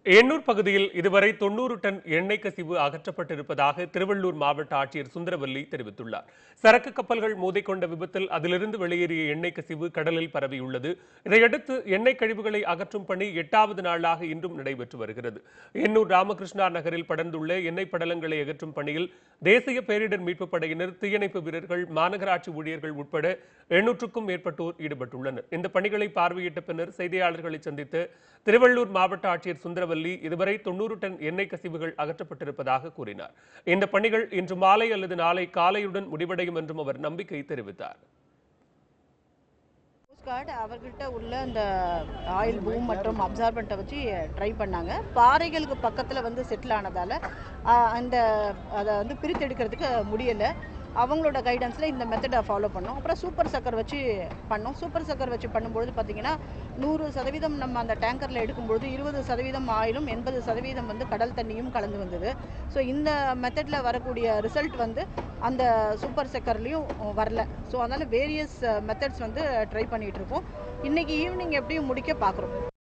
எண்ணூர் பகுதியில் இதுவரை தொண்ணூறு டன் எண்ணெய் கசிவு அகற்றப்பட்டிருப்பதாக திருவள்ளூர் மாவட்ட ஆட்சியர் சுந்தரவல்லி தெரிவித்துள்ளார் சரக்கு கப்பல்கள் மோதிக்கொண்ட விபத்தில் அதிலிருந்து வெளியேறிய எண்ணெய் கசிவு கடலில் பரவியுள்ளது இதையடுத்து எண்ணெய் கழிவுகளை அகற்றும் பணி எட்டாவது நாளாக இன்றும் நடைபெற்று வருகிறது எண்ணூர் ராமகிருஷ்ணா நகரில் படர்ந்துள்ள எண்ணெய் படலங்களை அகற்றும் பணியில் தேசிய பேரிடர் மீட்புப் படையினர் தீயணைப்பு வீரர்கள் மாநகராட்சி ஊழியர்கள் உட்பட எண்ணூற்றுக்கும் மேற்பட்டோர் ஈடுபட்டுள்ளனர் இந்த பணிகளை பார்வையிட்ட பின்னர் செய்தியாளர்களை சந்தித்த திருவள்ளூர் மாவட்ட ஆட்சியர் சுந்தரவல்லி இதுவரை தொண்ணூறு டன் எண்ணெய் கசிவுகள் அகற்றப்பட்டிருப்பதாக கூறினார் இந்த பணிகள் இன்று மாலை அல்லது நாளை காலையுடன் முடிவடையும் என்றும் அவர் நம்பிக்கை தெரிவித்தார் கோஸ்ட் கார்டு அவர்கிட்ட உள்ள அந்த ஆயில் பூம் மற்றும் அப்சார்பண்ட்டை வச்சு ட்ரை பண்ணாங்க பாறைகளுக்கு பக்கத்தில் வந்து செட்டில் ஆனதால் அந்த அதை வந்து பிரித்தெடுக்கிறதுக்கு முடியலை அவங்களோட கைடன்ஸில் இந்த மெத்தடை ஃபாலோ பண்ணோம் அப்புறம் சூப்பர் சக்கர் வச்சு பண்ணோம் சூப்பர் சக்கர் வச்சு பண்ணும்பொழுது பார்த்தீங்கன்னா நூறு சதவீதம் நம்ம அந்த டேங்கரில் எடுக்கும்பொழுது இருபது சதவீதம் ஆயிலும் எண்பது சதவீதம் வந்து கடல் தண்ணியும் கலந்து வந்தது ஸோ இந்த மெத்தடில் வரக்கூடிய ரிசல்ட் வந்து அந்த சூப்பர் சக்கர்லேயும் வரல ஸோ அதனால் வேரியஸ் மெத்தட்ஸ் வந்து ட்ரை பண்ணிகிட்டு இருக்கோம் இன்றைக்கி ஈவினிங் எப்படியும் முடிக்க பார்க்குறோம்